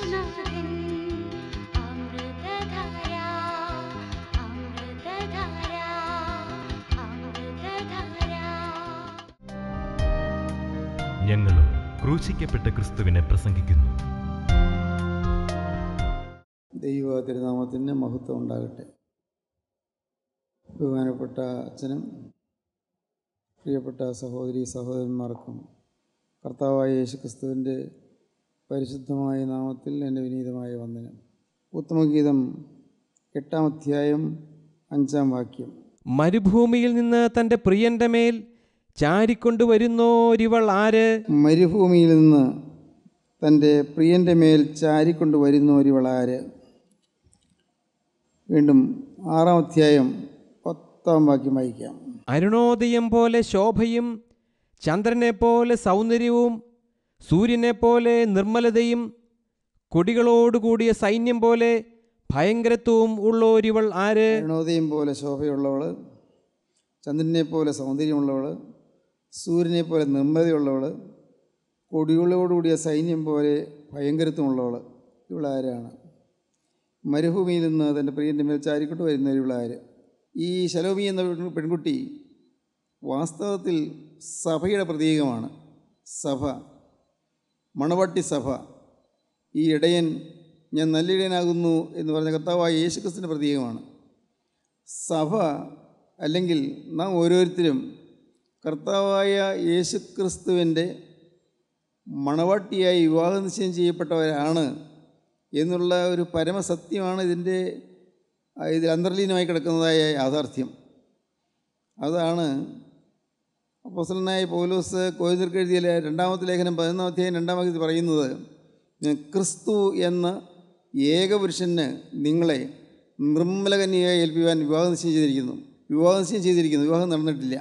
യേശുനാഥൻ അമൃതധാര അമൃതധാര അമൃതധാര ഞങ്ങളും ക്രൂശിക്കപ്പെട്ട ക്രിസ്തുവിനെ പ്രസംഗിക്കുന്നു ദൈവ തിരുനാമത്തിന് മഹത്വം ഉണ്ടാകട്ടെ ബഹുമാനപ്പെട്ട അച്ഛനും പ്രിയപ്പെട്ട സഹോദരി സഹോദരന്മാർക്കും കർത്താവായ യേശു ക്രിസ്തുവിൻ്റെ പരിശുദ്ധമായ നാമത്തിൽ എൻ്റെ വിനീതമായ വന്ദനം ഉത്തമഗീതം എട്ടാം അധ്യായം അഞ്ചാം വാക്യം മരുഭൂമിയിൽ നിന്ന് തൻ്റെ പ്രിയന്റെ മേൽ ചാരിക്കൊണ്ടുവരുന്നോരിവൾ ആര് മരുഭൂമിയിൽ നിന്ന് തൻ്റെ പ്രിയൻ്റെ മേൽ ചാരിക്കൊണ്ട് വരുന്ന ഒരുവളാര് വീണ്ടും ആറാം അധ്യായം പത്താം വാക്യം വായിക്കാം അരുണോദയം പോലെ ശോഭയും ചന്ദ്രനെ പോലെ സൗന്ദര്യവും സൂര്യനെ പോലെ നിർമ്മലതയും കൊടികളോടുകൂടിയ സൈന്യം പോലെ ഭയങ്കരത്വവും ഉള്ളോരിവൾ ആര് അരുണോദയം പോലെ ശോഭയുള്ളവൾ ചന്ദ്രനെ പോലെ സൗന്ദര്യമുള്ളവൾ സൂര്യനെ പോലെ നിർമ്മതയുള്ളവൾ കൊടികളോടുകൂടിയ സൈന്യം പോലെ ഭയങ്കരത്വമുള്ളവൾ ഇവളാരാണ് മരുഭൂമിയിൽ നിന്ന് തൻ്റെ പ്രിയൻ്റെ മേൽ ചാരിക്കൊണ്ട് വരുന്ന ഇവളാര് ഈ ശലോമി എന്ന പെൺ- പെൺകുട്ടി വാസ്തവത്തിൽ സഭയുടെ പ്രതീകമാണ് സഭ മണവട്ടി സഭ ഈ ഇടയൻ ഞാൻ നല്ല ഇടയനാകുന്നു എന്ന് പറഞ്ഞ കർത്താവായ യേശുക്രിസ്തുവിൻ്റെ പ്രതീകമാണ് സഭ അല്ലെങ്കിൽ നാം ഓരോരുത്തരും കർത്താവായ യേശുക്രിസ്തുവിൻ്റെ മണവാട്ടിയായി വിവാഹ നിശ്ചയം ചെയ്യപ്പെട്ടവരാണ് എന്നുള്ള ഒരു പരമസത്യമാണ് ഇതിൻ്റെ ആ, ഇതിൽ അന്തർലീനമായി കിടക്കുന്നതായ യാഥാർത്ഥ്യം അതാണ് അപ്പോസ്റ്റലനായ പൗലോസ് കോയതിർക്ക് എഴുതിയ രണ്ടാമത്തെ ലേഖനം പതിനൊന്നാം അധ്യായം രണ്ടാം വാക്യത്തിൽ പറയുന്നത് ഞാൻ ക്രിസ്തു എന്ന ഏകപുരുഷന് നിങ്ങളെ നിർമ്മലകന്യയായി ഏൽപ്പിക്കുവാൻ വിവാഹം നിശ്ചയം ചെയ്തിരിക്കുന്നു വിവാഹം നിശ്ചയം ചെയ്തിരിക്കുന്നു വിവാഹം നടന്നിട്ടില്ല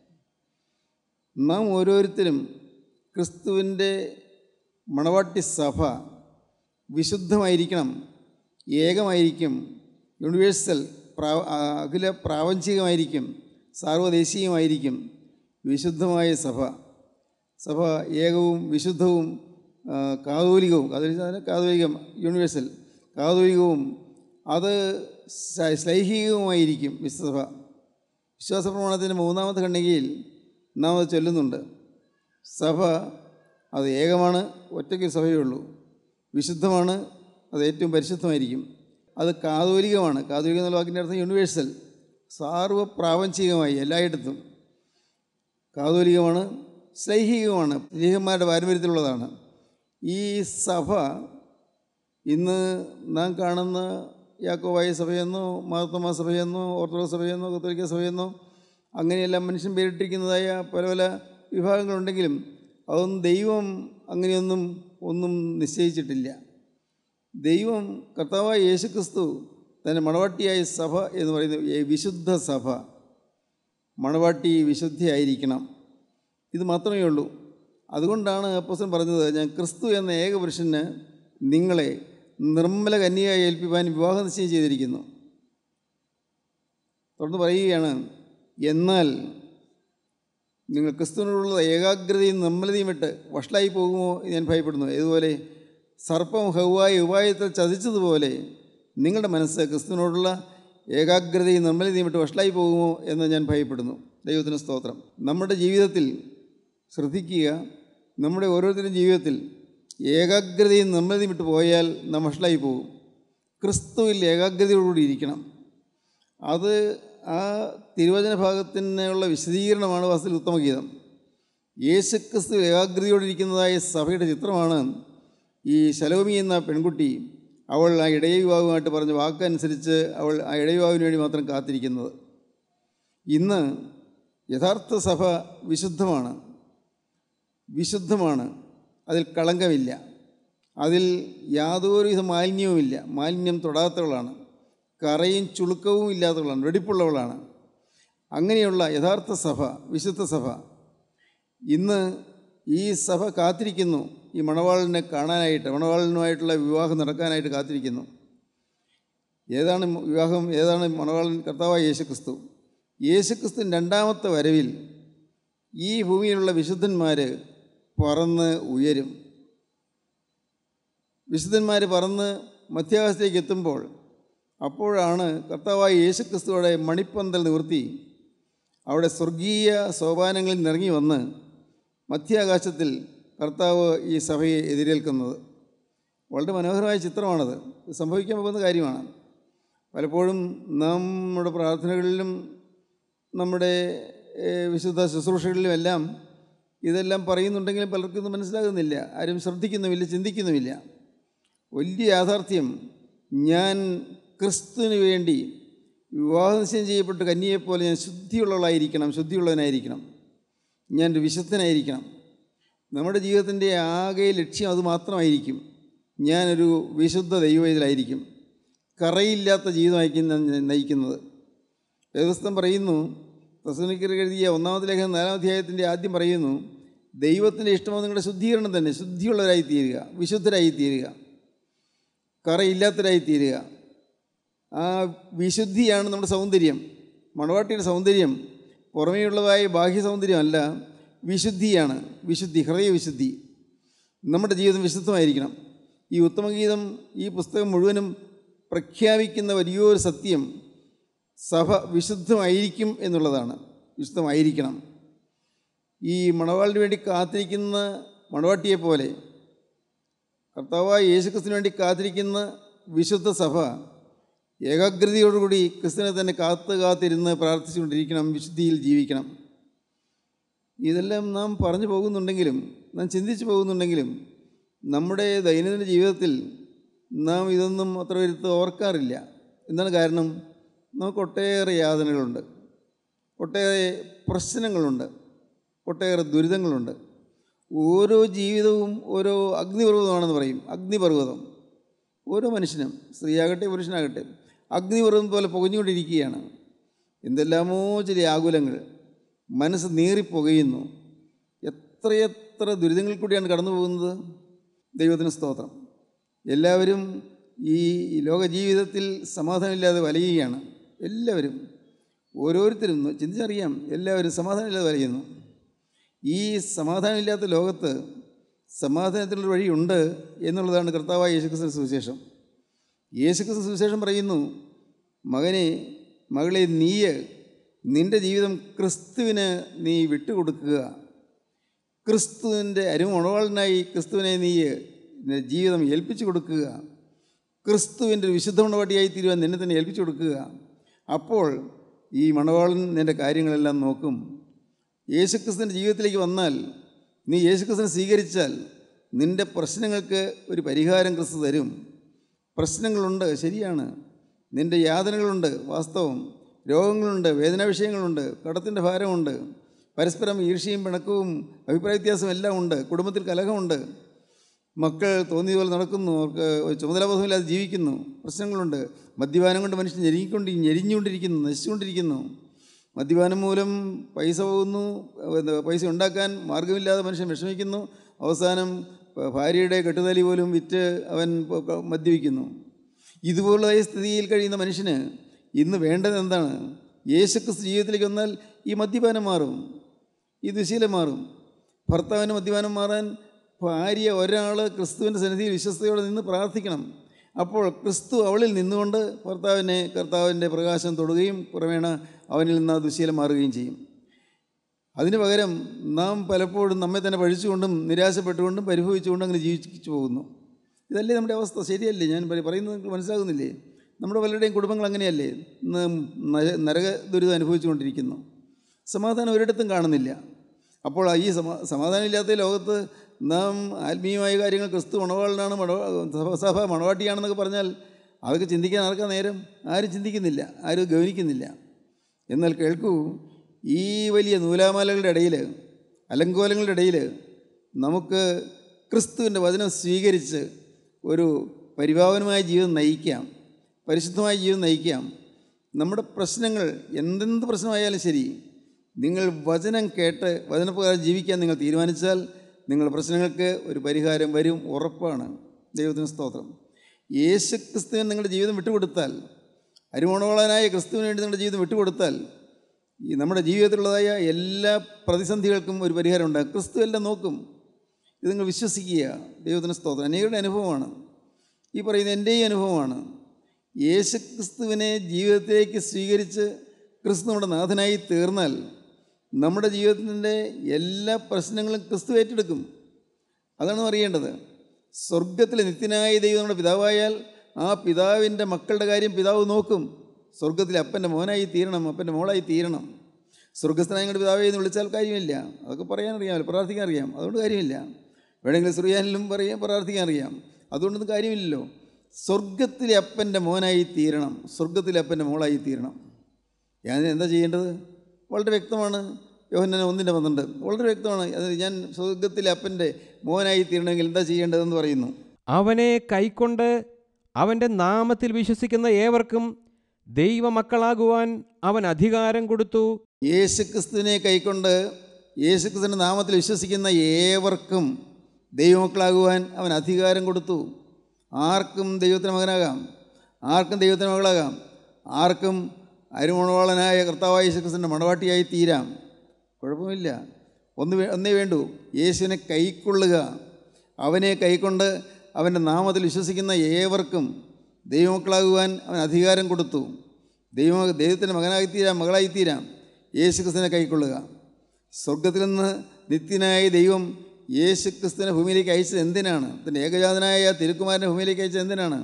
നാം ഓരോരുത്തരും ക്രിസ്തുവിൻ്റെ മണവാട്ടി സഭ വിശുദ്ധമായിരിക്കണം ഏകമായിരിക്കും യൂണിവേഴ്സൽ പ്രാ ആ, അഖില പ്രാപഞ്ചികമായിരിക്കും സാർവദേശീയമായിരിക്കും വിശുദ്ധമായ സഭ സഭ ഏകവും വിശുദ്ധവും ആ, കാതോലികവും കാതോലിക കാതോലികം യൂണിവേഴ്സൽ കാതോലികവും അത് ശ- ശ്ലൈഹികവുമായിരിക്കും വിശുദ്ധ വിശ്വാസ പ്രമാണത്തിൻ്റെ മൂന്നാമത്തെ ഖണ്ഡികയിൽ നാം അത് ചൊല്ലുന്നുണ്ട് സഭ അത് ഏകമാണ് ഒറ്റയ്ക്ക് സഭയേ ഉള്ളൂ വിശുദ്ധമാണ് അത് ഏറ്റവും പരിശുദ്ധമായിരിക്കും അത് കാതോലികമാണ് കാതോലികം എന്നുള്ള വാക്കിൻ്റെ അർത്ഥം യൂണിവേഴ്സൽ സാർവപ്രാപഞ്ചികമായി എല്ലായിടത്തും കാതോലികമാണ് ശ്ലൈഹികമാണ് സ്ലീഹന്മാരുടെ പാരമ്പര്യത്തിലുള്ളതാണ് ഈ സഭ ഇന്ന് നാം കാണുന്ന യാക്കോവായ സഭയെന്നോ മാർത്തമ സഭയെന്നോ ഓർത്തഡോക്സ് സഭയെന്നോ കത്തോലിക്ക സഭയെന്നോ അങ്ങനെയെല്ലാം മനുഷ്യൻ പേരിട്ടിരിക്കുന്നതായ പല പല വിഭാഗങ്ങളുണ്ടെങ്കിലും അതൊന്നും ദൈവം അങ്ങനെയൊന്നും ഒന്നും നിശ്ചയിച്ചിട്ടില്ല ദൈവം കർത്താവായ യേശുക്രിസ്തു തൻ്റെ മണവാട്ടിയായ സഭ എന്ന് പറയുന്നത് ഈ വിശുദ്ധ സഭ മണവാട്ടി വിശുദ്ധിയായിരിക്കണം ഇത് മാത്രമേ ഉള്ളൂ അതുകൊണ്ടാണ് അപ്പോസൻ പറഞ്ഞത് ഞാൻ ക്രിസ്തു എന്ന ഏകപുരുഷന് നിങ്ങളെ നിർമ്മല കന്യയായി ഏൽപ്പിക്കാൻ വിവാഹ നിശ്ചയം ചെയ്തിരിക്കുന്നു തുടർന്ന് പറയുകയാണ് എന്നാൽ നിങ്ങൾ ക്രിസ്തുവിനോടുള്ള ഏകാഗ്രതയും നിർമ്മലതയും വിട്ട് വഷളായി പോകുമോ എന്ന് ഞാൻ ഭയപ്പെടുന്നു ഇതുപോലെ സർപ്പം ഹൗവായി ഉപായത്തിൽ ചതിച്ചതുപോലെ നിങ്ങളുടെ മനസ്സ് ക്രിസ്തുവിനോടുള്ള ഏകാഗ്രതയും നിർമ്മലതയും വിട്ട് വഷളായി പോകുമോ എന്ന് ഞാൻ ഭയപ്പെടുന്നു ദൈവത്തിന് സ്തോത്രം നമ്മുടെ ജീവിതത്തിൽ ശ്രദ്ധിക്കുക നമ്മുടെ ഓരോരുത്തരും ജീവിതത്തിൽ ഏകാഗ്രതയും നിർമ്മലതയും വിട്ട് പോയാൽ നാം വഷളായി പോകും ക്രിസ്തുവിൽ ഏകാഗ്രതയോടുകൂടി ഇരിക്കണം അത് ആ തിരുവചന ഭാഗത്തിനുള്ള വിശദീകരണമാണ് വാസ്തവത്തിൽ ഉത്തമഗീതം യേശുക്രിസ്തു ഏകാഗ്രതയോടിരിക്കുന്നതായ സഭയുടെ ചിത്രമാണ് ഈ ശലോമി എന്ന പെൺകുട്ടി അവൾ ആ ഇടയ യുവാവുമായിട്ട് പറഞ്ഞ വാക്കനുസരിച്ച് അവൾ ആ ഇടയ യുവാവിന് വേണ്ടി മാത്രം കാത്തിരിക്കുന്നത് ഇന്ന് യഥാർത്ഥ സഭ വിശുദ്ധമാണ് വിശുദ്ധമാണ് അതിൽ കളങ്കമില്ല അതിൽ യാതൊരുവിധ മാലിന്യവുമില്ല മാലിന്യം തൊടാത്തവളാണ് കറയും ചുളുക്കവും ഇല്ലാത്തവളാണ് വെടിപ്പുള്ളവളാണ് അങ്ങനെയുള്ള യഥാർത്ഥ സഭ വിശുദ്ധ സഭ ഇന്ന് ഈ സഭ കാത്തിരിക്കുന്നു ഈ മണവാളിനെ കാണാനായിട്ട് മണവാളനുമായിട്ടുള്ള വിവാഹം നടക്കാനായിട്ട് കാത്തിരിക്കുന്നു ഏതാണ് വിവാഹം ഏതാണ് മണവാളൻ കർത്താവായ യേശുക്രിസ്തു യേശുക്രിസ്തുവിൻ രണ്ടാമത്തെ വരവിൽ ഈ ഭൂമിയിലുള്ള വിശുദ്ധന്മാർ പറന്ന് ഉയരും വിശുദ്ധന്മാർ പറന്ന് മധ്യാകാശത്തേക്ക് എത്തുമ്പോൾ അപ്പോഴാണ് കർത്താവായ യേശുക്രിസ്തുവിടെ മണിപ്പന്തൽ നിവർത്തി അവിടെ സ്വർഗീയ സോപാനങ്ങളിൽ നിറങ്ങി വന്ന് മധ്യാകാശത്തിൽ കർത്താവ് ഈ സഭയെ എതിരേൽക്കുന്നത് വളരെ മനോഹരമായ ചിത്രമാണത് ഇത് സംഭവിക്കാൻ പോകുന്ന കാര്യമാണ് പലപ്പോഴും നമ്മുടെ പ്രാർത്ഥനകളിലും നമ്മുടെ ഏഹ്, വിശുദ്ധ ശുശ്രൂഷകളിലും എല്ലാം ഇതെല്ലാം പറയുന്നുണ്ടെങ്കിലും പലർക്കും ഇത് മനസ്സിലാകുന്നില്ല ആരും ശ്രദ്ധിക്കുന്നുമില്ല ചിന്തിക്കുന്നുമില്ല വലിയ യാഥാർത്ഥ്യം ഞാൻ ക്രിസ്തുവിന് വേണ്ടി വിവാഹനിശ്ചയം ചെയ്യപ്പെട്ട് കന്യയെപ്പോലെ ഞാൻ ശുദ്ധിയുള്ളവളായിരിക്കണം ശുദ്ധിയുള്ളവനായിരിക്കണം ഞാൻ ഒരു വിശുദ്ധനായിരിക്കണം നമ്മുടെ ജീവിതത്തിൻ്റെ ആകെ ലക്ഷ്യം അത് മാത്രമായിരിക്കും ഞാനൊരു വിശുദ്ധ ദൈവത്തിലായിരിക്കും കറയില്ലാത്ത ജീവിതമായിരിക്കും ഞാൻ നയിക്കുന്നത് വേദസ്ഥം പറയുന്നു തസ്സനിക്കർ എഴുതിയ ഒന്നാമത്തെ ലേഖനം നാലാം അധ്യായത്തിൻ്റെ ആദ്യം പറയുന്നു ദൈവത്തിൻ്റെ ഇഷ്ടമോ നിങ്ങളുടെ ശുദ്ധീകരണം തന്നെ ശുദ്ധിയുള്ളവരായി തീരുക വിശുദ്ധരായി തീരുക കറയില്ലാത്തവരായി തീരുക ആ വിശുദ്ധിയാണ് നമ്മുടെ സൗന്ദര്യം മണവാട്ടിയുടെ സൗന്ദര്യം പുറമേയുള്ളതായ ബാഹ്യ സൗന്ദര്യമല്ല വിശുദ്ധിയാണ് വിശുദ്ധി ഹൃദയവിശുദ്ധി നമ്മുടെ ജീവിതം വിശുദ്ധമായിരിക്കണം ഈ ഉത്തമഗീതം ഈ പുസ്തകം മുഴുവനും പ്രഖ്യാപിക്കുന്ന വലിയൊരു സത്യം സഭ വിശുദ്ധമായിരിക്കും എന്നുള്ളതാണ് വിശുദ്ധമായിരിക്കണം ഈ മണവാളിന് വേണ്ടി കാത്തിരിക്കുന്ന മണവാട്ടിയെ പോലെ കർത്താവായ യേശുക്രിസ്തുവിന് വേണ്ടി കാത്തിരിക്കുന്ന വിശുദ്ധ സഭ ഏകാഗ്രതയോടുകൂടി ക്രിസ്തുവിനെ തന്നെ കാത്ത് കാത്തിരുന്ന് പ്രാർത്ഥിച്ചുകൊണ്ടിരിക്കണം വിശുദ്ധിയിൽ ജീവിക്കണം ഇതെല്ലാം നാം പറഞ്ഞു പോകുന്നുണ്ടെങ്കിലും നാം ചിന്തിച്ചു പോകുന്നുണ്ടെങ്കിലും നമ്മുടെ ദൈനംദിന ജീവിതത്തിൽ നാം ഇതൊന്നും അത്ര വരുത്ത് ഓർക്കാറില്ല എന്താണ് കാരണം നമുക്ക് ഒട്ടേറെ യാതനകളുണ്ട് ഒട്ടേറെ പ്രശ്നങ്ങളുണ്ട് ഒട്ടേറെ ദുരിതങ്ങളുണ്ട് ഓരോ ജീവിതവും ഓരോ അഗ്നിപർവ്വതമാണെന്ന് പറയും അഗ്നിപർവ്വതം ഓരോ മനുഷ്യനും സ്ത്രീയാകട്ടെ പുരുഷനാകട്ടെ അഗ്നിപർവ്വതം പോലെ പുകഞ്ഞുകൊണ്ടിരിക്കുകയാണ് എന്തെല്ലാമോ ചില ആകുലങ്ങൾ മനസ്സ് നീറിപ്പുകയുന്നു എത്രയെത്ര ദുരിതങ്ങളിൽ കൂടിയാണ് കടന്നു പോകുന്നത് ദൈവത്തിന് സ്തോത്രം എല്ലാവരും ഈ ലോക ജീവിതത്തിൽ സമാധാനമില്ലാതെ വലയുകയാണ് എല്ലാവരും ഓരോരുത്തരും ചിന്തിച്ചറിയാം എല്ലാവരും സമാധാനമില്ലാതെ വലയുന്നു ഈ സമാധാനമില്ലാത്ത ലോകത്ത് സമാധാനത്തിനുള്ള വഴിയുണ്ട് എന്നുള്ളതാണ് കർത്താവായ യേശുക്രിസ്തു സുവിശേഷം യേശുക്രിസ്തു സുവിശേഷം പറയുന്നു മകനെ മകളെ നീയ് നിൻ്റെ ജീവിതം ക്രിസ്തുവിന് നീ വിട്ടുകൊടുക്കുക ക്രിസ്തുവിൻ്റെ അരുമണവാളനായി ക്രിസ്തുവിനെ നീ നിന്റെ ജീവിതം ഏൽപ്പിച്ചു കൊടുക്കുക ക്രിസ്തുവിൻ്റെ ഒരു വിശുദ്ധ മണവാട്ടിയായി തീരുവാൻ നിന്നെ തന്നെ ഏൽപ്പിച്ചു കൊടുക്കുക അപ്പോൾ ഈ മണവാളൻ നിൻ്റെ കാര്യങ്ങളെല്ലാം നോക്കും യേശുക്രിസ്തുവിൻ്റെ ജീവിതത്തിലേക്ക് വന്നാൽ നീ യേശുക്രിസ്തുവിനെ സ്വീകരിച്ചാൽ നിൻ്റെ പ്രശ്നങ്ങൾക്ക് ഒരു പരിഹാരം ക്രിസ്തു തരും പ്രശ്നങ്ങളുണ്ട് ശരിയാണ് നിൻ്റെ യാതനകളുണ്ട് വാസ്തവം രോഗങ്ങളുണ്ട് വേദനാ വിഷയങ്ങളുണ്ട് കടത്തിൻ്റെ ഭാരമുണ്ട് പരസ്പരം ഈർഷ്യയും പിണക്കവും അഭിപ്രായ വ്യത്യാസവും എല്ലാം ഉണ്ട് കുടുംബത്തിൽ കലഹമുണ്ട് മക്കൾ തോന്നിയതുപോലെ നടക്കുന്നു അവർക്ക് ഒരു ചുമതലാബോധമില്ലാതെ ജീവിക്കുന്നു പ്രശ്നങ്ങളുണ്ട് മദ്യപാനം കൊണ്ട് മനുഷ്യൻ ഞെരുങ്ങിക്കൊണ്ട് ഞെരിഞ്ഞുകൊണ്ടിരിക്കുന്നു നശിച്ചുകൊണ്ടിരിക്കുന്നു മദ്യപാനം മൂലം പൈസ പോകുന്നു എന്താ, പൈസ ഉണ്ടാക്കാൻ മാർഗമില്ലാതെ മനുഷ്യൻ വിഷമിക്കുന്നു അവസാനം ഭ- ഭാര്യയുടെ കെട്ടുതാലി പോലും വിറ്റ് അവൻ പ- ക- മദ്യപിക്കുന്നു ഇതുപോലുള്ള സ്ഥിതിയിൽ കഴിയുന്ന മനുഷ്യന് ഇന്ന് വേണ്ടത് എന്താണ് യേശുക്രിസ്തു ജീവിതത്തിലേക്ക് വന്നാൽ ഈ മദ്യപാനം മാറും ഈ ദുശീലം മാറും ഭർത്താവിന് മദ്യപാനം മാറാൻ ഭാര്യ ഒരാൾ ക്രിസ്തുവിൻ്റെ സന്നിധിയിൽ വിശ്വസ്തയോടെ നിന്ന് പ്രാർത്ഥിക്കണം അപ്പോൾ ക്രിസ്തു അവളിൽ നിന്നുകൊണ്ട് ഭർത്താവിനെ കർത്താവിൻ്റെ പ്രകാശം തൊടുകയും ക്രമേണ അവനിൽ നിന്ന് ആ ദുശീലം മാറുകയും ചെയ്യും അതിന് പകരം നാം പലപ്പോഴും നമ്മെ തന്നെ പഴിച്ചുകൊണ്ടും നിരാശപ്പെട്ടുകൊണ്ടും പരിഭവിച്ചുകൊണ്ടും അങ്ങനെ ജീവിച്ചു പോകുന്നു ഇതല്ലേ നമ്മുടെ അവസ്ഥ ശരിയല്ലേ ഞാൻ പറ- പറയുന്നത് നിങ്ങൾക്ക് മനസ്സിലാകുന്നില്ലേ നമ്മുടെ പലരുടെയും കുടുംബങ്ങൾ അങ്ങനെയല്ലേ ഇന്ന് നര- നരക ദുരിതം അനുഭവിച്ചുകൊണ്ടിരിക്കുന്നു സമാധാനം ഒരിടത്തും കാണുന്നില്ല അപ്പോൾ ഈ സമാ സമാധാനമില്ലാത്ത ഈ ലോകത്ത് നാം ആത്മീയമായ കാര്യങ്ങൾ ക്രിസ്തു മണവാളനാണ് മണവ സഭ സഭ മണവാട്ടിയാണെന്നൊക്കെ പറഞ്ഞാൽ അതൊക്കെ ചിന്തിക്കാൻ ആർക്കാ നേരം ആരും ചിന്തിക്കുന്നില്ല ആരും ഗവനിക്കുന്നില്ല എന്നാൽ കേൾക്കൂ ഈ വലിയ നൂലാമാലകളുടെ ഇടയിൽ അലങ്കോലങ്ങളുടെ ഇടയിൽ നമുക്ക് ക്രിസ്തുവിൻ്റെ വചനം സ്വീകരിച്ച് ഒരു പരിഭാവനമായ ജീവിതം നയിക്കാം പരിശുദ്ധമായ ജീവിതം നയിക്കാം നമ്മുടെ പ്രശ്നങ്ങൾ എന്തെന്ത് പ്രശ്നമായാലും ശരി നിങ്ങൾ വചനം കേട്ട് വചനപ്രകാരം ജീവിക്കാൻ നിങ്ങൾ തീരുമാനിച്ചാൽ നിങ്ങളുടെ പ്രശ്നങ്ങൾക്ക് ഒരു പരിഹാരം വരും ഉറപ്പാണ് ദൈവത്തിന് സ്തോത്രം യേശു ക്രിസ്തുവിന് നിങ്ങളുടെ ജീവിതം വിട്ടുകൊടുത്താൽ അരുമണവളനായ ക്രിസ്തുവിന് വേണ്ടി നിങ്ങളുടെ ജീവിതം വിട്ടുകൊടുത്താൽ ഈ നമ്മുടെ ജീവിതത്തിലുള്ളതായ എല്ലാ പ്രതിസന്ധികൾക്കും ഒരു പരിഹാരം ഉണ്ടാകും ക്രിസ്തു എല്ലാം നോക്കും ഇത് നിങ്ങൾ വിശ്വസിക്കുക ദൈവത്തിന് സ്തോത്രം അനേകരുടെ അനുഭവമാണ് ഈ പറയുന്ന എൻ്റെയും അനുഭവമാണ് യേശു ക്രിസ്തുവിനെ ജീവിതത്തിലേക്ക് സ്വീകരിച്ച് ക്രിസ്തു നമ്മുടെ നാഥനായി തീർന്നാൽ നമ്മുടെ ജീവിതത്തിൻ്റെ എല്ലാ പ്രശ്നങ്ങളും ക്രിസ്തു ഏറ്റെടുക്കും അതാണ് അറിയേണ്ടത് സ്വർഗത്തിലെ നിത്യനായ ദൈവം നമ്മുടെ പിതാവായാൽ ആ പിതാവിൻ്റെ മക്കളുടെ കാര്യം പിതാവ് നോക്കും സ്വർഗത്തിലെ അപ്പൻ്റെ മോനായി തീരണം അപ്പൻ്റെ മോളായി തീരണം സ്വർഗസ്ഥനായ ഞങ്ങളുടെ പിതാവേ എന്ന് വിളിച്ചാൽ കാര്യമില്ല അതൊക്കെ പറയാൻ അറിയാമല്ലോ പ്രാർത്ഥിക്കാൻ അറിയാം അതുകൊണ്ട് കാര്യമില്ല വേണമെങ്കിൽ സുറിയാനിലും പറയാൻ പ്രാർത്ഥിക്കാൻ അറിയാം അതുകൊണ്ടൊന്നും കാര്യമില്ലല്ലോ സ്വർഗത്തിലെ അപ്പൻ്റെ മോനായി തീരണം സ്വർഗത്തിലെ അപ്പൻ്റെ മോളായി തീരണം ഞാൻ എന്താ ചെയ്യേണ്ടത് വളരെ വ്യക്തമാണ് യോഹന്നാൻ ഒന്നിൻ്റെ പന്ത്രണ്ട് വളരെ വ്യക്തമാണ് അത് ഞാൻ സ്വർഗത്തിലെ അപ്പൻ്റെ മോനായി തീരണമെങ്കിൽ എന്താ ചെയ്യേണ്ടതെന്ന് പറയുന്നു അവനെ കൈക്കൊണ്ട് അവൻ്റെ നാമത്തിൽ വിശ്വസിക്കുന്ന ഏവർക്കും ദൈവമക്കളാകുവാൻ അവൻ അധികാരം കൊടുത്തു യേശുക്രിസ്തുവിനെ കൈക്കൊണ്ട് യേശുക്രിസ്തുവിൻ്റെ നാമത്തിൽ വിശ്വസിക്കുന്ന ഏവർക്കും ദൈവമക്കളാകുവാൻ അവൻ അധികാരം കൊടുത്തു ആർക്കും ദൈവത്തിന് മകനാകാം ആർക്കും ദൈവത്തിന് മകളാകാം ആർക്കും അരുമണവാളനായ കർത്താവായ യേശുക്രിസ്തുവിൻ്റെ മണവാട്ടിയായി തീരാം കുഴപ്പമില്ല ഒന്ന് വേ- ഒന്നേ വേണ്ടൂ യേശുവിനെ കൈക്കൊള്ളുക അവനെ കൈക്കൊണ്ട് അവൻ്റെ നാമത്തിൽ വിശ്വസിക്കുന്ന ഏവർക്കും ദൈവമക്കളാകുവാൻ അവൻ അധികാരം കൊടുത്തു ദൈവ ദൈവത്തിൻ്റെ മകനായിത്തീരാം മകളായിത്തീരാം യേശു ക്രിസ്തുവിനെ കൈക്കൊള്ളുക സ്വർഗത്തിൽ നിന്ന് നിത്യനായ ദൈവം യേശു ക്രിസ്തുവിനെ ഭൂമിയിലേക്ക് അയച്ചത് എന്തിനാണ് തൻ്റെ ഏകജാതനായ തിരുക്കുമാരനെ ഭൂമിയിലേക്ക് അയച്ചത് എന്തിനാണ്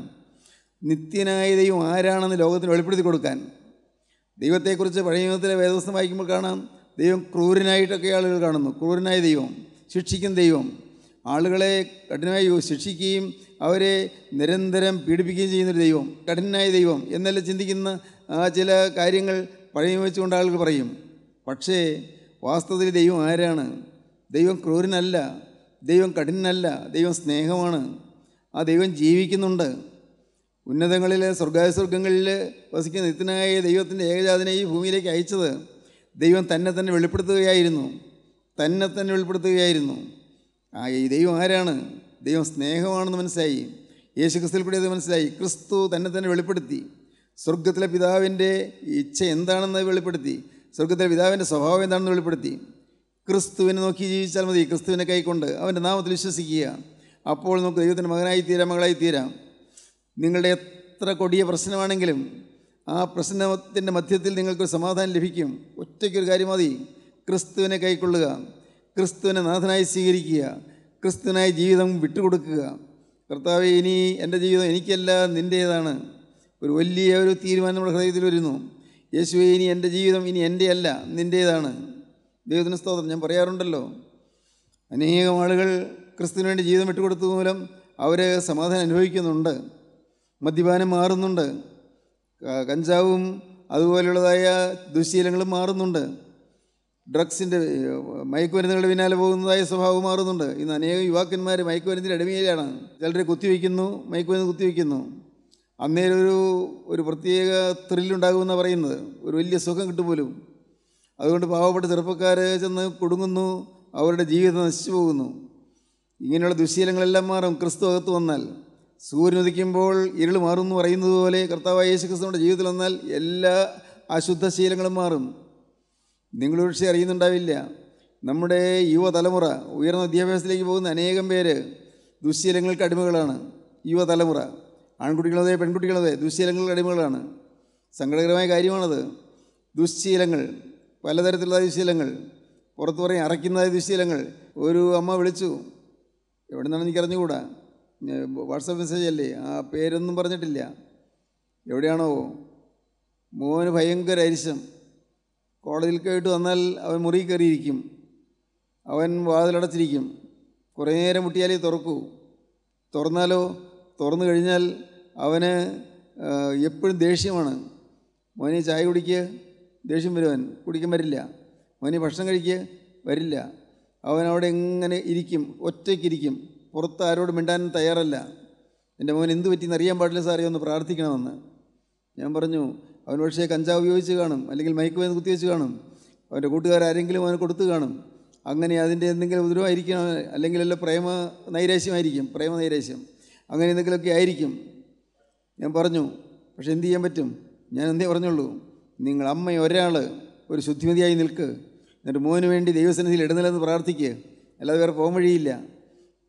നിത്യനായ ദൈവം ആരാണെന്ന് ലോകത്തിന് വെളിപ്പെടുത്തി കൊടുക്കാൻ ദൈവത്തെക്കുറിച്ച് പഴയ നിയമത്തിലെ വേദവസ്തം വായിക്കുമ്പോൾ കാണാം ദൈവം ക്രൂരനായിട്ടൊക്കെ ആളുകൾ കാണുന്നു ക്രൂരനായ ദൈവം ശിക്ഷിക്കും ദൈവം ആളുകളെ കഠിനമായി ശിക്ഷിക്കുകയും അവരെ നിരന്തരം പീഡിപ്പിക്കുകയും ചെയ്യുന്നൊരു ദൈവം കഠിനനായ ദൈവം എന്നെല്ലാം ചിന്തിക്കുന്ന ആ ചില കാര്യങ്ങൾ പഴയ വെച്ചുകൊണ്ട് ആളുകൾ പറയും പക്ഷേ വാസ്തവത്തിൽ ദൈവം ആരാണ് ദൈവം ക്രൂരനല്ല ദൈവം കഠിനനല്ല ദൈവം സ്നേഹമാണ് ആ ദൈവം ജീവിക്കുന്നുണ്ട് ഉന്നതങ്ങളിൽ സ്വർഗാസ്വർഗങ്ങളിൽ വസിക്കുന്ന നിത്യനായ ദൈവത്തിൻ്റെ ഏകജാതനെ ഈ ഭൂമിയിലേക്ക് അയച്ചത് ദൈവം തന്നെ തന്നെ വെളിപ്പെടുത്തുകയായിരുന്നു തന്നെ തന്നെ വെളിപ്പെടുത്തുകയായിരുന്നു ആ ഈ ദൈവം ആരാണ് ദൈവം സ്നേഹമാണെന്ന് മനസ്സിലായി യേശു ക്രിസ്തുവിൽ കൂടി അത് മനസ്സിലായി ക്രിസ്തു തന്നെ തന്നെ വെളിപ്പെടുത്തി സ്വർഗത്തിലെ പിതാവിൻ്റെ ഇച്ഛ എന്താണെന്ന് വെളിപ്പെടുത്തി സ്വർഗത്തിലെ പിതാവിൻ്റെ സ്വഭാവം എന്താണെന്ന് വെളിപ്പെടുത്തി ക്രിസ്തുവിനെ നോക്കി ജീവിച്ചാൽ മതി ക്രിസ്തുവിനെ കൈക്കൊണ്ട് അവൻ്റെ നാമത്തിൽ വിശ്വസിക്കുക അപ്പോൾ നമുക്ക് ദൈവത്തിൻ്റെ മകനായി തീരാം മകളായി തീരാം നിങ്ങളുടെ എത്ര കൊടിയ പ്രശ്നമാണെങ്കിലും ആ പ്രശ്നത്തിൻ്റെ മധ്യത്തിൽ നിങ്ങൾക്കൊരു സമാധാനം ലഭിക്കും ഒറ്റയ്ക്കൊരു കാര്യം മതി ക്രിസ്തുവിനെ കൈക്കൊള്ളുക ക്രിസ്തുവിനെ നാഥനായി സ്വീകരിക്കുക ക്രിസ്തുവിനായി ജീവിതം വിട്ടുകൊടുക്കുക കർത്താവെ ഇനി എൻ്റെ ജീവിതം എനിക്കല്ല നിൻ്റേതാണ് ഒരു വലിയ ഒരു തീരുമാനം നമ്മുടെ ഹൃദയത്തിൽ വരുന്നു യേശുവെ ഇനി എൻ്റെ ജീവിതം ഇനി എൻ്റെ അല്ല നിൻ്റേതാണ് ദൈവത്തിന് സ്തോത്രം ഞാൻ പറയാറുണ്ടല്ലോ അനേകം ആളുകൾ ക്രിസ്തുവിന് വേണ്ടി ജീവിതം വിട്ടുകൊടുത്തു മൂലം അവർ സമാധാനം അനുഭവിക്കുന്നുണ്ട് മദ്യപാനം മാറുന്നുണ്ട് ക- കഞ്ചാവും അതുപോലെയുള്ളതായ ദുശ്ശീലങ്ങളും മാറുന്നുണ്ട് ഡ്രഗ്സിൻ്റെ മയക്കുമരുന്നുകളുടെ പിന്നാലെ പോകുന്നതായ സ്വഭാവം മാറുന്നുണ്ട് ഇന്ന് അനേകം യുവാക്കന്മാർ മയക്കുമരുന്നിൻ്റെ അടിമയിലാണ് ചിലരെ കുത്തിവെക്കുന്നു മയക്കുമരുന്ന് കുത്തിവെക്കുന്നു അന്നേരം ഒരു ഒരു പ്രത്യേക ത്രില്ലുണ്ടാകുമെന്നാണ് പറയുന്നത് ഒരു വലിയ സുഖം കിട്ടും പോലും അതുകൊണ്ട് പാവപ്പെട്ട ചെറുപ്പക്കാർ ചെന്ന് കുടുങ്ങുന്നു അവരുടെ ജീവിതം നശിച്ചു പോകുന്നു ഇങ്ങനെയുള്ള ദുശ്ശീലങ്ങളെല്ലാം മാറും ക്രിസ്തു അകത്ത് വന്നാൽ സൂര്യൻ ഉദിക്കുമ്പോൾ ഇരുൾ മാറും എന്ന് പറയുന്നത് പോലെ കർത്താവായ യേശു ക്രിസ്തുവിൻ്റെ ജീവിതത്തിൽ വന്നാൽ എല്ലാ അശുദ്ധ ശീലങ്ങളും മാറും നിങ്ങൾ പക്ഷേ അറിയുന്നുണ്ടാവില്ല നമ്മുടെ യുവതലമുറ ഉയർന്ന വിദ്യാഭ്യാസത്തിലേക്ക് പോകുന്ന അനേകം പേര് ദുശ്ശീലങ്ങൾക്ക് അടിമകളാണ് യുവതലമുറ ആൺകുട്ടികളതെ പെൺകുട്ടികളതെ ദുശ്ശീലങ്ങൾക്ക് അടിമകളാണ് സങ്കടകരമായ കാര്യമാണത് ദുശ്ശീലങ്ങൾ പലതരത്തിലുള്ള ദുശ്ശീലങ്ങൾ പുറത്തു പറയും അറയ്ക്കുന്നതായ ദുശ്ശീലങ്ങൾ ഒരു അമ്മ വിളിച്ചു എവിടെ നിന്നാണ് എനിക്ക് അറിഞ്ഞുകൂടാ ഞാൻ വാട്സപ്പ് മെസ്സേജ് അല്ലേ ആ പേരൊന്നും പറഞ്ഞിട്ടില്ല എവിടെയാണോ മോന് ഭയങ്കര അരിശം കോടതിയിൽ പോയിട്ട് വന്നാൽ അവൻ മുറി കയറിയിരിക്കും അവൻ വാതിലടച്ചിരിക്കും കുറേ നേരം മുട്ടിയാലേ തുറക്കൂ തുറന്നാലോ തുറന്നു കഴിഞ്ഞാൽ അവന് എപ്പോഴും ദേഷ്യമാണ് മോനെ ചായ കുടിക്കുക ദേഷ്യം വരുവൻ കുടിക്കാൻ വരില്ല മോനെ ഭക്ഷണം കഴിക്കുക വരില്ല അവൻ അവിടെ എങ്ങനെ ഇരിക്കും ഒറ്റയ്ക്കിരിക്കും പുറത്ത് ആരോട് മിണ്ടാൻ തയ്യാറല്ല എൻ്റെ മോൻ എന്ത് പറ്റിയെന്ന് അറിയാൻ പാടില്ല സാറേ ഒന്ന് പ്രാർത്ഥിക്കണമെന്ന് ഞാൻ പറഞ്ഞു അവൻ പക്ഷേ കഞ്ചാവ് ഉപയോഗിച്ച് കാണും അല്ലെങ്കിൽ മയക്കുമരുന്ന് കുത്തിവെച്ച് കാണും അവൻ്റെ കൂട്ടുകാരാരെങ്കിലും അവന് കൊടുത്തു കാണും അങ്ങനെ അതിൻ്റെ എന്തെങ്കിലും ഉപദ്രവമായിരിക്കണം അല്ലെങ്കിൽ വല്ല പ്രേമ നൈരാശ്യമായിരിക്കും പ്രേമ നൈരാശ്യം അങ്ങനെ എന്തെങ്കിലുമൊക്കെ ആയിരിക്കും ഞാൻ പറഞ്ഞു പക്ഷെ എന്ത് ചെയ്യാൻ പറ്റും ഞാൻ എന്തേ പറഞ്ഞുള്ളൂ നിങ്ങൾ അമ്മ ഒരാൾ ഒരു ശുദ്ധിമതിയായി നിൽക്ക് എന്നിട്ട് മോന് വേണ്ടി ദൈവസന്നിധിയിൽ ഇടുന്നില്ലെന്ന് പ്രാർത്ഥിക്കുക അല്ലാതെ വേറെ പോകാൻ വഴിയില്ല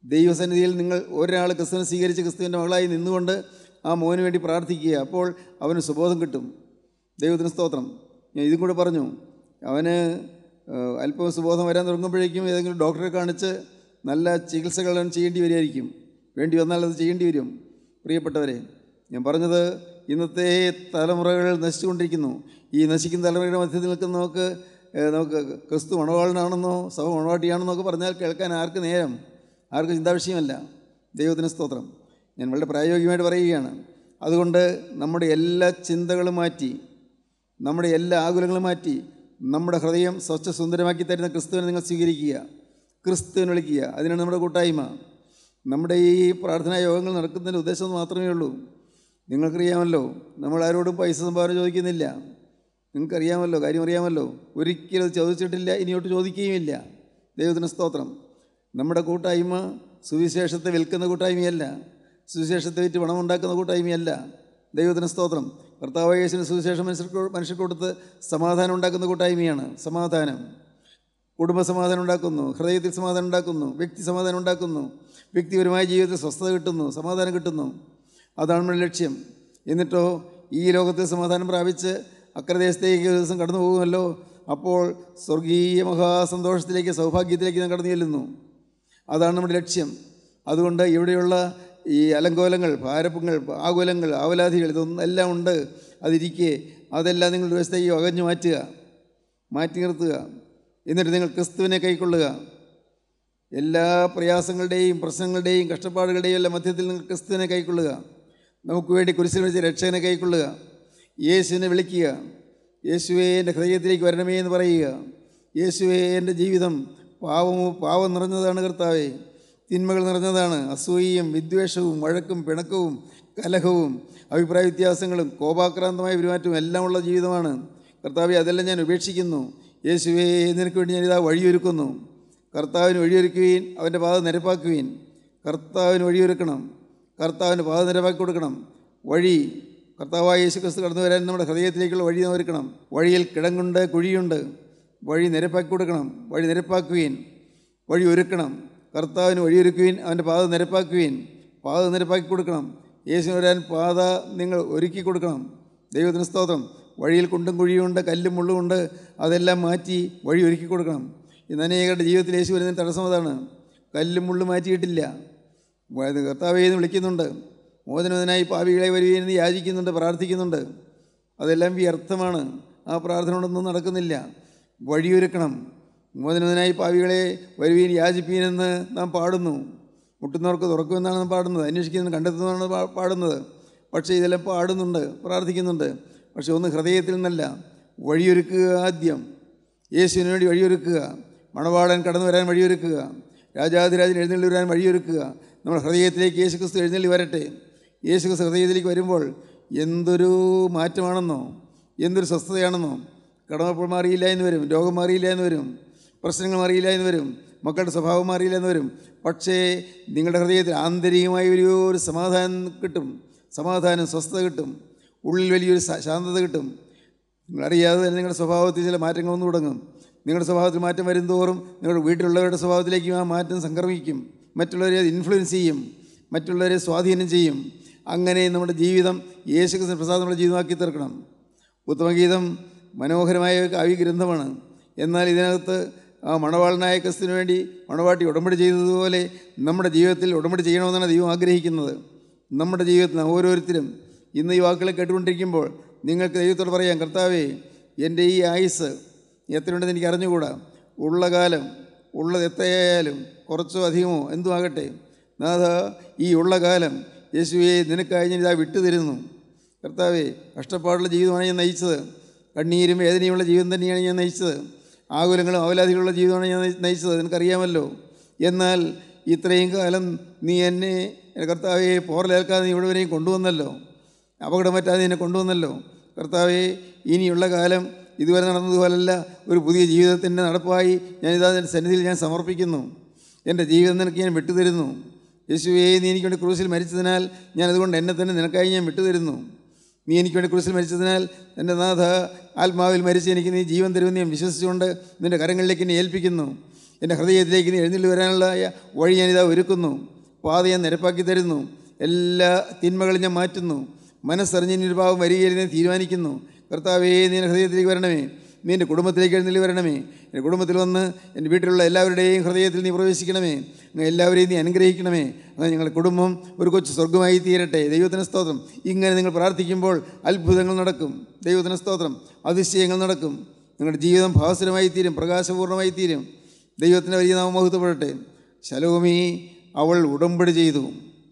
ദൈവസന്നിധിയിൽ നിങ്ങൾ ഒരാൾ ക്രിസ്തുവിനെ സ്വീകരിച്ച് ക്രിസ്തുവിൻ്റെ മകളായി നിന്നുകൊണ്ട് ആ മോന് വേണ്ടി പ്രാർത്ഥിക്കുക അപ്പോൾ അവന് സുബോധം കിട്ടും ദൈവത്തിന് സ്തോത്രം ഞാൻ ഇതും കൂടെ പറഞ്ഞു അവന് ഏഹ്, അല്പം സുബോധം വരാൻ തുടങ്ങുമ്പോഴേക്കും ഏതെങ്കിലും ഡോക്ടറെ കാണിച്ച് നല്ല ചികിത്സകൾ അവൻ ചെയ്യേണ്ടി വരികയായിരിക്കും വേണ്ടി വന്നാൽ അത് ചെയ്യേണ്ടി വരും പ്രിയപ്പെട്ടവരെ ഞാൻ പറഞ്ഞത് ഇന്നത്തെ തലമുറകൾ നശിച്ചുകൊണ്ടിരിക്കുന്നു ഈ നശിക്കുന്ന തലമുറയുടെ മധ്യത്തിൽ നിൽക്കുന്ന നമുക്ക് ഏഹ്, നമുക്ക് ക്രിസ്തു മണവാളനാണെന്നോ സഭ മണവാട്ടിയാണെന്നോ ഒക്കെ പറഞ്ഞാൽ കേൾക്കാൻ ആർക്ക് നേരം ആർക്കും ചിന്താവിഷയമല്ല ദൈവത്തിന് സ്തോത്രം ഞാൻ വളരെ പ്രായോഗികമായിട്ട് പറയുകയാണ് അതുകൊണ്ട് നമ്മുടെ എല്ലാ ചിന്തകളും മാറ്റി നമ്മുടെ എല്ലാ ആകുലങ്ങളും മാറ്റി നമ്മുടെ ഹൃദയം സ്വച്ഛ സുന്ദരമാക്കി തരുന്ന ക്രിസ്തുവിനെ നിങ്ങൾ സ്വീകരിക്കുക ക്രിസ്തുവിനെ വിളിക്കുക അതിനാണ് നമ്മുടെ കൂട്ടായ്മ നമ്മുടെ ഈ പ്രാർത്ഥനാ യോഗങ്ങൾ നടക്കുന്നതിൻ്റെ ഉദ്ദേശം മാത്രമേ ഉള്ളൂ നിങ്ങൾക്കറിയാമല്ലോ നമ്മൾ ആരോടും പൈസ സംഭാവന ചോദിക്കുന്നില്ല നിങ്ങൾക്കറിയാമല്ലോ കാര്യം അറിയാമല്ലോ ഒരിക്കലും അത് ചോദിച്ചിട്ടില്ല ഇനിയോട്ട് ചോദിക്കുകയുമില്ല ദൈവത്തിന് സ്തോത്രം നമ്മുടെ കൂട്ടായ്മ സുവിശേഷത്തെ വിൽക്കുന്ന കൂട്ടായ്മയല്ല സുവിശേഷത്തെ വിറ്റ് പണമുണ്ടാക്കുന്ന കൂട്ടായ്മയല്ല ദൈവത്തിന് സ്തോത്രം കർത്താവ് യേശുവിന് സുവിശേഷം മനുഷ്യർക്ക് മനുഷ്യർക്ക് കൊടുത്ത് സമാധാനം ഉണ്ടാക്കുന്ന കൂട്ടായ്മയാണ് സമാധാനം കുടുംബ സമാധാനം ഉണ്ടാക്കുന്നു ഹൃദയത്തിൽ സമാധാനം ഉണ്ടാക്കുന്നു വ്യക്തി സമാധാനം ഉണ്ടാക്കുന്നു വ്യക്തിപരമായ ജീവിതത്തിൽ സ്വസ്ഥത കിട്ടുന്നു സമാധാനം കിട്ടുന്നു അതാണ് നമ്മുടെ ലക്ഷ്യം എന്നിട്ടോ ഈ ലോകത്തിൽ സമാധാനം പ്രാപിച്ച് അക്രദേശത്തേക്ക് ഒരു ദിവസം കടന്നു പോകുമല്ലോ അപ്പോൾ സ്വർഗീയ മഹാസന്തോഷത്തിലേക്ക് സൗഭാഗ്യത്തിലേക്ക് നാം കടന്നു ചെല്ലുന്നു അതാണ് നമ്മുടെ ലക്ഷ്യം അതുകൊണ്ട് ഇവിടെയുള്ള ഈ അലങ്കോലങ്ങൾ ഭാരപ്പങ്ങൾ ആകുലങ്ങൾ ആവലാധികൾ ഇതൊന്നും എല്ലാം ഉണ്ട് അതിരിക്കെ അതെല്ലാം നിങ്ങൾ ഒരു ദിവസത്തേക്ക് അകഞ്ഞു മാറ്റുക മാറ്റി നിർത്തുക എന്നിട്ട് നിങ്ങൾ ക്രിസ്തുവിനെ കൈക്കൊള്ളുക എല്ലാ പ്രയാസങ്ങളുടെയും പ്രശ്നങ്ങളുടെയും കഷ്ടപ്പാടുകളുടെയും എല്ലാം മധ്യത്തിൽ നിങ്ങൾ ക്രിസ്തുവിനെ കൈക്കൊള്ളുക നമുക്ക് വേണ്ടി കുരിശിൽ വെച്ച് രക്ഷകനെ കൈക്കൊള്ളുക യേശുവിനെ വിളിക്കുക യേശുവേ എൻ്റെ ഹൃദയത്തിലേക്ക് വരണമേ എന്ന് പറയുക യേശുവേ എൻ്റെ ജീവിതം പാവമോ പാവം നിറഞ്ഞതാണ് കർത്താവേ തിന്മകൾ നിറഞ്ഞതാണ് അസൂയയും വിദ്വേഷവും വഴക്കും പിണക്കവും കലഹവും അഭിപ്രായ വ്യത്യാസങ്ങളും കോപാക്രാന്തമായ പെരുമാറ്റവും എല്ലാം ഉള്ള ജീവിതമാണ് കർത്താവെ അതെല്ലാം ഞാൻ ഉപേക്ഷിക്കുന്നു യേശുവേ നിനക്ക് വേണ്ടി ഞാനിതാ വഴിയൊരുക്കുന്നു കർത്താവിന് വഴിയൊരുക്കുവീൻ അവൻ്റെ പാത നിരപ്പാക്കുവീൻ കർത്താവിന് വഴിയൊരുക്കണം കർത്താവിന് പാത നിരപ്പാക്കി കൊടുക്കണം വഴി കർത്താവായ യേശു ക്രിസ്തു കടന്നു വരാൻ നമ്മുടെ ഹൃദയത്തിലേക്കുള്ള വഴി നാം ഒരുക്കണം വഴിയിൽ കിടങ്ങുണ്ട് കുഴിയുണ്ട് വഴി നിരപ്പാക്കി കൊടുക്കണം വഴി നിരപ്പാക്കുവീൻ വഴി ഒരുക്കണം കർത്താവിന് വഴിയൊരുക്കുവീൻ അവൻ്റെ പാത നിരപ്പാക്കുവീൻ പാത നിരപ്പാക്കി കൊടുക്കണം യേശുവിന് വരാൻ പാത നിങ്ങൾ ഒരുക്കി കൊടുക്കണം ദൈവത്തിന് സ്തോത്രം വഴിയിൽ കുണ്ടും കുഴിയുണ്ട് കല്ലും മുള്ളുമുണ്ട് അതെല്ലാം മാറ്റി വഴി ഒരുക്കി കൊടുക്കണം ഇന്ന് അനേകരുടെ ജീവിതത്തിൽ യേശു വരുന്നതിന് തടസ്സം അതാണ് കല്ലും മുള്ളും മാറ്റിയിട്ടില്ല വ- കർത്താവേ എന്ന് വിളിക്കുന്നുണ്ട് മോചനത്തിനായി പാപികളെ വരുവീനെന്ന് യാചിക്കുന്നുണ്ട് പ്രാർത്ഥിക്കുന്നുണ്ട് അതെല്ലാം വ്യർത്ഥമാണ് ആ പ്രാർത്ഥന കൊണ്ടൊന്നും നടക്കുന്നില്ല വഴിയൊരുക്കണം മോചനത്തിനായി പാവികളെ വരുവീൻ യാചിപ്പീനെന്ന് നാം പാടുന്നു മുട്ടുന്നവർക്ക് തുറക്കുമെന്നാണ് നാം പാടുന്നത് അന്വേഷിക്കുന്നതിന് കണ്ടെത്തുന്നതാണ് പാ- പാടുന്നത് പക്ഷേ ഇതെല്ലാം പാടുന്നുണ്ട് പ്രാർത്ഥിക്കുന്നുണ്ട് പക്ഷെ ഒന്ന് ഹൃദയത്തിൽ നിന്നല്ല വഴിയൊരുക്കുക ആദ്യം യേശുവിന് വേണ്ടി വഴിയൊരുക്കുക മണവാളൻ കടന്നു വരാൻ വഴിയൊരുക്കുക രാജാതിരാജൻ എഴുന്നള്ളി വരാൻ വഴിയൊരുക്കുക നമ്മുടെ ഹൃദയത്തിലേക്ക് യേശു ക്രിസ്തു എഴുന്നള്ളി വരട്ടെ യേശു ക്രിസ്തു ഹൃദയത്തിലേക്ക് വരുമ്പോൾ എന്തൊരു മാറ്റമാണെന്നോ എന്തൊരു സ്വസ്ഥതയാണെന്നോ കടമപ്പോൾ മാറിയില്ല എന്ന് വരും രോഗം മാറിയില്ല എന്ന് വരും പ്രശ്നങ്ങൾ മാറിയില്ല എന്ന് വരും മക്കളുടെ സ്വഭാവം മാറിയില്ല എന്ന് വരും പക്ഷേ നിങ്ങളുടെ ഹൃദയത്തിൽ ആന്തരികമായ ഒരു ഒരു സമാധാനം കിട്ടും സമാധാനം സ്വസ്ഥത കിട്ടും ഉള്ളിൽ വലിയൊരു ശാ- ശാന്തത കിട്ടും നിങ്ങളറിയാതെ തന്നെ നിങ്ങളുടെ സ്വഭാവത്തിൽ ചില മാറ്റങ്ങൾ വന്നു തുടങ്ങും നിങ്ങളുടെ സ്വഭാവത്തിൽ മാറ്റം വരുന്തോറും നിങ്ങളുടെ വീട്ടിലുള്ളവരുടെ സ്വഭാവത്തിലേക്കും ആ മാറ്റം സംക്രമിക്കും മറ്റുള്ളവരെ അത് ഇൻഫ്ലുവൻസ് ചെയ്യും മറ്റുള്ളവരെ സ്വാധീനം ചെയ്യും അങ്ങനെ നമ്മുടെ ജീവിതം യേശു ക്രിസ്തു പ്രസാദം നമ്മുടെ ജീവിതമാക്കി തീർക്കണം ഉത്തമഗീതം മനോഹരമായ ഒരു കാവ്യ ഗ്രന്ഥമാണ് എന്നാൽ ഇതിനകത്ത് ആ മണവാളനായ ക്രിസ്തുവിന് വേണ്ടി മണവാട്ടി ഉടമ്പടി ചെയ്തതുപോലെ നമ്മുടെ ജീവിതത്തിൽ ഉടമ്പടി ചെയ്യണമെന്നാണ് ദൈവം ആഗ്രഹിക്കുന്നത് നമ്മുടെ ജീവിതത്തിൽ നാം ഓരോരുത്തരും ഇന്ന് ഈ വാക്കുകളെ കേട്ടുകൊണ്ടിരിക്കുമ്പോൾ നിങ്ങൾക്ക് ദൈവത്തോട് പറയാം കർത്താവേ എൻ്റെ ഈ ആയുസ് എത്രയുണ്ടെന്ന് എനിക്ക് അറിഞ്ഞുകൂടാ ഉള്ള കാലം ഉള്ളത് എത്രയായാലും കുറച്ചോ അധികമോ എന്തും ആകട്ടെ നാഥ ഈ ഉള്ള കാലം യേശുവെ നിനക്കായി ഞാൻ ഇതാ വിട്ടുതരുന്നു കർത്താവേ കഷ്ടപ്പാടുള്ള ജീവിതമാണ് ഞാൻ നയിച്ചത് കണ്ണീരും വേദനയുമുള്ള ജീവിതം തന്നെയാണ് ഞാൻ നയിച്ചത് ആകുലങ്ങളും അവലാധികളുള്ള ജീവിതമാണ് ഞാൻ നയി- നയിച്ചത് നിനക്കറിയാമല്ലോ എന്നാൽ ഇത്രയും കാലം നീ എന്നെ എൻ്റെ കർത്താവെ പോറലേൽക്കാതെ നീ ഇവിടെ വരെയും കൊണ്ടുവന്നല്ലോ അപകടം പറ്റാതെ എന്നെ കൊണ്ടുവന്നല്ലോ കർത്താവെ ഇനിയുള്ള കാലം ഇതുവരെ നടന്നതുപോലല്ല ഒരു പുതിയ ജീവിതത്തിൻ്റെ നടപ്പായി ഞാനിതാ നിൻ്റെ സന്നിധിയിൽ ഞാൻ സമർപ്പിക്കുന്നു എൻ്റെ ജീവിതം നിനക്ക് ഞാൻ വിട്ടുതരുന്നു യേശുവേ നീ എനിക്ക് വേണ്ടി ക്രൂശിൽ മരിച്ചതിനാൽ ഞാൻ അതുകൊണ്ട് എന്നെ തന്നെ നിനക്കായി ഞാൻ വിട്ടുതരുന്നു നീ എനിക്ക് വേണ്ടി ക്രൂശിൽ മരിച്ചതിനാൽ എൻ്റെ നാഥ ആത്മാവിൽ മരിച്ച് എനിക്ക് നീ ജീവൻ തരുമെന്ന് ഞാൻ വിശ്വസിച്ചുകൊണ്ട് നിൻ്റെ കരങ്ങളിലേക്ക് എന്നെ ഏൽപ്പിക്കുന്നു എൻ്റെ ഹൃദയത്തിലേക്ക് നീ എഴുന്നള്ളി വരാനുള്ള വഴി ഞാനിതാ ഒരുക്കുന്നു പാത ഞാൻ നിരപ്പാക്കി തരുന്നു എല്ലാ തിന്മകളും ഞാൻ മാറ്റുന്നു മനസ്സറിഞ്ഞ് ഇനി ഒരു ഭാവം വരികയിൽ ഞാൻ തീരുമാനിക്കുന്നു കർത്താവേ നീ എൻ്റെ ഹൃദയത്തിലേക്ക് വരണമേ നീ എൻ്റെ കുടുംബത്തിലേക്ക് എഴുന്നള്ളി വരണമേ എൻ്റെ കുടുംബത്തിൽ വന്ന് എൻ്റെ വീട്ടിലുള്ള എല്ലാവരുടെയും ഹൃദയത്തിൽ നീ പ്രവേശിക്കണമേ നിങ്ങൾ എല്ലാവരെയും നീ അനുഗ്രഹിക്കണമേ അത് ഞങ്ങളുടെ കുടുംബം ഒരു കൊച്ചു സ്വർഗമായി തീരട്ടെ ദൈവത്തിന് സ്തോത്രം ഇങ്ങനെ നിങ്ങൾ പ്രാർത്ഥിക്കുമ്പോൾ അത്ഭുതങ്ങൾ നടക്കും ദൈവത്തിന് സ്തോത്രം അതിശയങ്ങൾ നടക്കും നിങ്ങളുടെ ജീവിതം ഭാസുരമായി തീരും പ്രകാശപൂർണ്ണമായി തീരും ദൈവത്തിൻ്റെ വലിയ നാമം മഹത്വപ്പെടട്ടെ ശലോമി അവൾ ഉടമ്പടി ചെയ്തു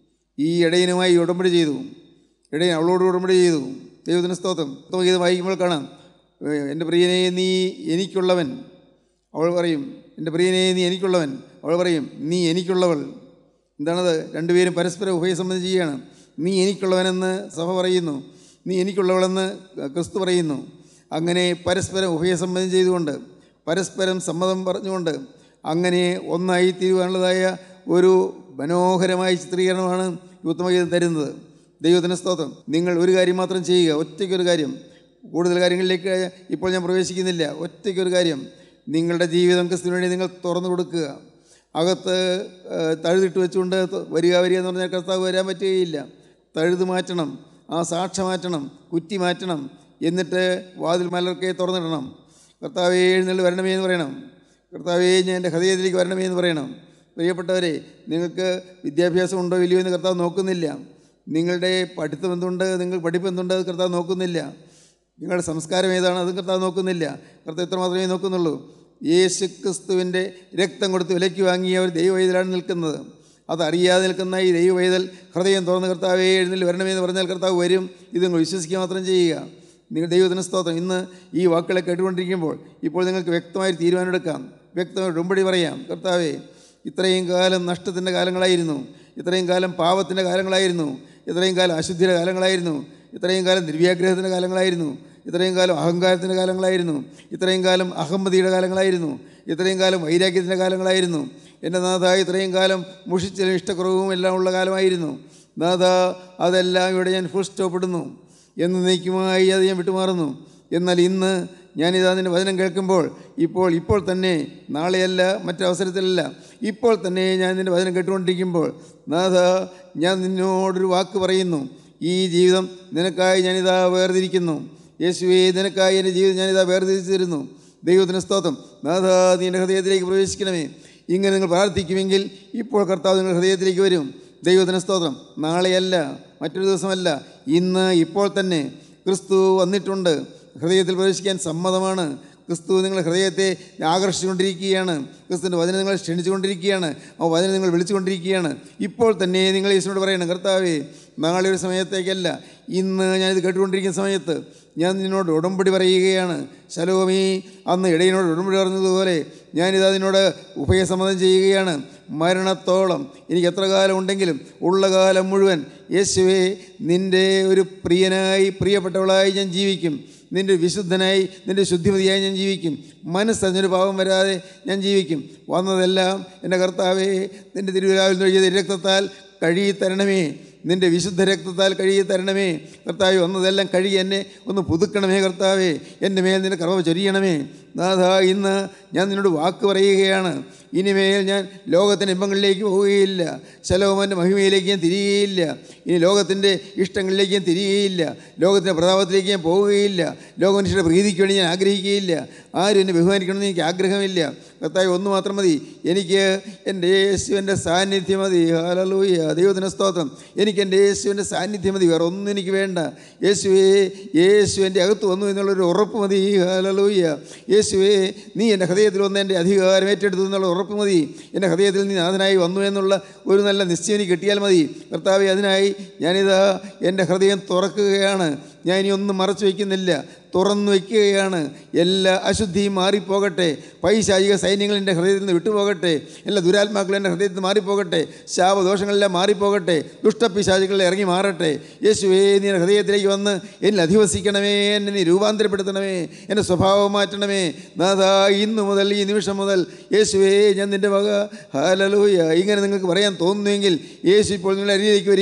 ഈ ഇടയനുമായി ഉടമ്പടി ചെയ്തു ഇടയൻ അവളോട് ഉടമ്പടി ചെയ്തു ദൈവത്തിന് സ്തോത്രം ഇത് വായിക്കുമ്പോൾ കാണാം ഏഹ് എൻ്റെ പ്രിയനെ നീ എനിക്കുള്ളവൻ അവൾ പറയും എൻ്റെ പ്രിയനെ നീ എനിക്കുള്ളവൻ അവൾ പറയും നീ എനിക്കുള്ളവൾ എന്താണത് രണ്ടുപേരും പരസ്പരം ഉഭയസമ്മതം ചെയ്യുകയാണ് നീ എനിക്കുള്ളവനെന്ന് സഭ പറയുന്നു നീ എനിക്കുള്ളവളെന്ന് ക്രിസ്തു പറയുന്നു അങ്ങനെ പരസ്പരം ഉഭയസമ്മതം ചെയ്തുകൊണ്ട് പരസ്പരം സമ്മതം പറഞ്ഞുകൊണ്ട് അങ്ങനെ ഒന്നായി തീരുവാനുള്ളതായ ഒരു മനോഹരമായ ചിത്രീകരണമാണ് യുദ്ധമഗീതം തരുന്നത് ദൈവത്തിന് സ്തോത്രം നിങ്ങൾ ഒരു കാര്യം മാത്രം ചെയ്യുക ഒറ്റയ്ക്കൊരു കാര്യം കൂടുതൽ കാര്യങ്ങളിലേക്ക് ഇപ്പോൾ ഞാൻ പ്രവേശിക്കുന്നില്ല ഒറ്റയ്ക്കൊരു കാര്യം നിങ്ങളുടെ ജീവിതം ക്രിസ്തുവിന് വേണ്ടി നിങ്ങൾ തുറന്നു കൊടുക്കുക അകത്ത് ആ, തഴുതിട്ട് വെച്ചുകൊണ്ട് ത- വരിക വരിക എന്ന് പറഞ്ഞാൽ കർത്താവ് വരാൻ പറ്റുകയില്ല തഴുത് മാറ്റണം ആ സാക്ഷ മാറ്റണം കുറ്റി മാറ്റണം എന്നിട്ട് വാതിൽ മലർക്കെ തുറന്നിടണം കർത്താവേ എഴുന്നള്ളി വരണമേ എന്ന് പറയണം കർത്താവേ ഞാൻ എൻ്റെ ഹൃദയത്തിലേക്ക് വരണമേ എന്ന് പറയണം പ്രിയപ്പെട്ടവരെ നിങ്ങൾക്ക് വിദ്യാഭ്യാസം ഉണ്ടോ ഇല്ലയോ എന്ന് കർത്താവ് നോക്കുന്നില്ല നിങ്ങളുടെ പഠിത്തം എന്തുണ്ട് നിങ്ങൾ പഠിപ്പ് എന്തുണ്ട് അത് കർത്താവ് നോക്കുന്നില്ല നിങ്ങളുടെ സംസ്കാരം ഏതാണ് അതും കർത്താവ് നോക്കുന്നില്ല കർത്താവ് ഇത്ര മാത്രമേ നോക്കുന്നുള്ളൂ യേശു ക്രിസ്തുവിൻ്റെ രക്തം കൊടുത്ത് വിലയ്ക്ക് വാങ്ങിയ ഒരു ദൈവവൈതലാണ് നിൽക്കുന്നത് അതറിയാതെ നിൽക്കുന്ന ഈ ദൈവവൈതൽ ഹൃദയം തുറന്ന് കർത്താവേ എഴുന്നേൽ വരണമെന്ന് പറഞ്ഞാൽ കർത്താവ് വരും ഇത് നിങ്ങൾ വിശ്വസിക്കുക മാത്രം ചെയ്യുക നിങ്ങൾ ദൈവത്തിന് സ്തോത്രം ഇന്ന് ഈ വാക്കുകളെ കേട്ടുകൊണ്ടിരിക്കുമ്പോൾ ഇപ്പോൾ നിങ്ങൾക്ക് വ്യക്തമായി തീരുമാനമെടുക്കാം വ്യക്തമായി ഉടമ്പടി പറയാം കർത്താവേ ഇത്രയും കാലം നഷ്ടത്തിൻ്റെ കാലങ്ങളായിരുന്നു ഇത്രയും കാലം പാപത്തിൻ്റെ കാലങ്ങളായിരുന്നു ഇത്രയും കാലം അശുദ്ധിയുടെ കാലങ്ങളായിരുന്നു ഇത്രയും കാലം നിർവ്യാഗ്രഹത്തിൻ്റെ കാലങ്ങളായിരുന്നു ഇത്രയും കാലം അഹങ്കാരത്തിൻ്റെ കാലങ്ങളായിരുന്നു ഇത്രയും കാലം അഹമ്മതിയുടെ കാലങ്ങളായിരുന്നു ഇത്രയും കാലം വൈരാഗ്യത്തിൻ്റെ കാലങ്ങളായിരുന്നു എൻ്റെ നാഥ ഇത്രയും കാലം മുഷിച്ചലും ഇഷ്ടക്കുറവും എല്ലാം ഉള്ള കാലമായിരുന്നു നാഥ അതെല്ലാം ഇവിടെ ഞാൻ ഫുൾ സ്റ്റോപ്പ് ഇടുന്നു എന്ന് നീക്കുമായി അത് ഞാൻ വിട്ടുമാറുന്നു എന്നാൽ ഇന്ന് ഞാനിതാ നിൻ്റെ വചനം കേൾക്കുമ്പോൾ ഇപ്പോൾ ഇപ്പോൾ തന്നെ നാളെയല്ല മറ്റവസരത്തിലല്ല ഇപ്പോൾ തന്നെ ഞാൻ നിൻ്റെ വചനം കേട്ടുകൊണ്ടിരിക്കുമ്പോൾ നാഥ ഞാൻ നിന്നോടൊരു വാക്ക് പറയുന്നു ഈ ജീവിതം നിനക്കായി ഞാനിതാ വേർതിരിക്കുന്നു യേശുവേ നിനക്കായി എൻ്റെ ജീവിതം ഞാനിതാ വേർതിരിച്ചു തരുന്നു ദൈവത്തിന് സ്തോത്രം നാഥ നീ എൻ്റെ ഹൃദയത്തിലേക്ക് പ്രവേശിക്കണമേ ഇങ്ങനെ നിങ്ങൾ പ്രാർത്ഥിക്കുമെങ്കിൽ ഇപ്പോൾ കർത്താവ് നിങ്ങളുടെ ഹൃദയത്തിലേക്ക് വരും ദൈവത്തിന് സ്തോത്രം നാളെയല്ല മറ്റൊരു ദിവസമല്ല ഇന്ന് ഇപ്പോൾ തന്നെ ക്രിസ്തു വന്നിട്ടുണ്ട് ഹൃദയത്തിൽ പ്രവേശിക്കാൻ സമ്മതമാണ് ക്രിസ്തു നിങ്ങളുടെ ഹൃദയത്തെ ആകർഷിച്ചുകൊണ്ടിരിക്കുകയാണ് ക്രിസ്തുവിൻ്റെ വചനം നിങ്ങളെ ക്ഷണിച്ചുകൊണ്ടിരിക്കുകയാണ് ആ വചനം നിങ്ങൾ വിളിച്ചുകൊണ്ടിരിക്കുകയാണ് ഇപ്പോൾ തന്നെ നിങ്ങൾ യേശുവിനോട് പറയണം കർത്താവേ നാളെ ഒരു സമയത്തേക്കല്ല ഇന്ന് ഞാനിത് കേട്ടുകൊണ്ടിരിക്കുന്ന സമയത്ത് ഞാൻ നിന്നോട് ഉടമ്പടി പറയുകയാണ് ശലോമി അന്ന് ഇടയനോട് ഉടമ്പടി പറഞ്ഞതുപോലെ ഞാനിത് അതിനോട് ഉഭയസമ്മതം ചെയ്യുകയാണ് മരണത്തോളം എനിക്ക് എത്ര കാലം ഉണ്ടെങ്കിലും ഉള്ള കാലം മുഴുവൻ യേശുവേ നിൻ്റെ ഒരു പ്രിയനായി പ്രിയപ്പെട്ടവളായി ഞാൻ ജീവിക്കും നിൻ്റെ വിശുദ്ധനായി നിൻ്റെ ശുദ്ധിമതിയായി ഞാൻ ജീവിക്കും മനസ്സറിഞ്ഞൊരു പാവം വരാതെ ഞാൻ ജീവിക്കും വന്നതെല്ലാം എൻ്റെ കർത്താവേ നിൻ്റെ തിരുവിലാവിൽ നിന്ന് രക്തത്താൽ കഴുകി തരണമേ നിൻ്റെ വിശുദ്ധ രക്തത്താൽ കഴുകി തരണമേ കർത്താവെ വന്നതെല്ലാം കഴുകി എന്നെ ഒന്ന് പുതുക്കണമേ കർത്താവേ എൻ്റെ മേൽ നിൻ്റെ കർമ്മ ചൊരിയണമേ നാഥ ഇന്ന് ഞാൻ നിന്നോട് വാക്ക് പറയുകയാണ് ഇനിമേൽ ഞാൻ ലോകത്തിൻ്റെ ഇമ്പങ്ങളിലേക്ക് പോവുകയില്ല ശലോമൻ്റെ മഹിമയിലേക്ക് ഞാൻ തിരികെയില്ല ഇനി ലോകത്തിൻ്റെ ഇഷ്ടങ്ങളിലേക്ക് ഞാൻ തിരികെയില്ല ലോകത്തിൻ്റെ പ്രതാപത്തിലേക്ക് ഞാൻ പോവുകയില്ല ലോകമനുഷ്യരുടെ പ്രീതിക്ക് വേണ്ടി ഞാൻ ആഗ്രഹിക്കുകയില്ല ആരും എന്നെ ബഹുമാനിക്കണമെന്ന് എനിക്ക് ആഗ്രഹമില്ല കർത്താവ് ഒന്ന് മാത്രം മതി എനിക്ക് എൻ്റെ യേശുവിൻ്റെ സാന്നിധ്യം മതി ഹാലലൂയ ദൈവത്തിന് സ്തോത്രം എനിക്ക് എൻ്റെ യേശുവിൻ്റെ സാന്നിധ്യം മതി വേറെ ഒന്നും എനിക്ക് വേണ്ട യേശുവേ യേശു എൻ്റെ അകത്ത് വന്നു എന്നുള്ളൊരു ഉറപ്പ് മതി ഹാലലൂയ യേശുവേ നീ എൻ്റെ ഹൃദയത്തിൽ വന്ന് എൻ്റെ അധികാരം ഏറ്റെടുത്തു എന്നുള്ള ഉറപ്പ് മതി എൻ്റെ ഹൃദയത്തിൽ നീ നാഥനായി വന്നു എന്നുള്ള ഒരു നല്ല നിശ്ചയം എനിക്ക് കിട്ടിയാൽ മതി കർത്താവെ അതിനായി ഞാനിതാ എൻ്റെ ഹൃദയം തുറക്കുകയാണ് ഞാൻ ഇനി ഒന്നും മറച്ചു വയ്ക്കുന്നില്ല തുറന്നു വയ്ക്കുകയാണ് എല്ലാ അശുദ്ധിയും മാറിപ്പോകട്ടെ പൈശാചിക സൈന്യങ്ങൾ എൻ്റെ ഹൃദയത്തിൽ നിന്ന് വിട്ടുപോകട്ടെ എല്ലാ ദുരാത്മാക്കളും എൻ്റെ ഹൃദയത്തിൽ നിന്ന് മാറിപ്പോകട്ടെ ശാപദോഷങ്ങളെല്ലാം മാറിപ്പോകട്ടെ ദുഷ്ടപിശാചികളെ ഇറങ്ങി മാറട്ടെ യേശുവേ നീ എൻ്റെ ഹൃദയത്തിലേക്ക് വന്ന് എന്നിൽ അധിവസിക്കണമേ എന്നെ നീ രൂപാന്തരപ്പെടുത്തണമേ എൻ്റെ സ്വഭാവം മാറ്റണമേ നാഥാ ഇന്നു മുതൽ ഈ നിമിഷം മുതൽ യേശുവേ ഞാൻ നിൻ്റെ വക ഹാലലൂയ ഇങ്ങനെ നിങ്ങൾക്ക് പറയാൻ തോന്നുന്നുവെങ്കിൽ യേശു ഇപ്പോൾ നിങ്ങളുടെ അരിയിലേക്ക് വരികയും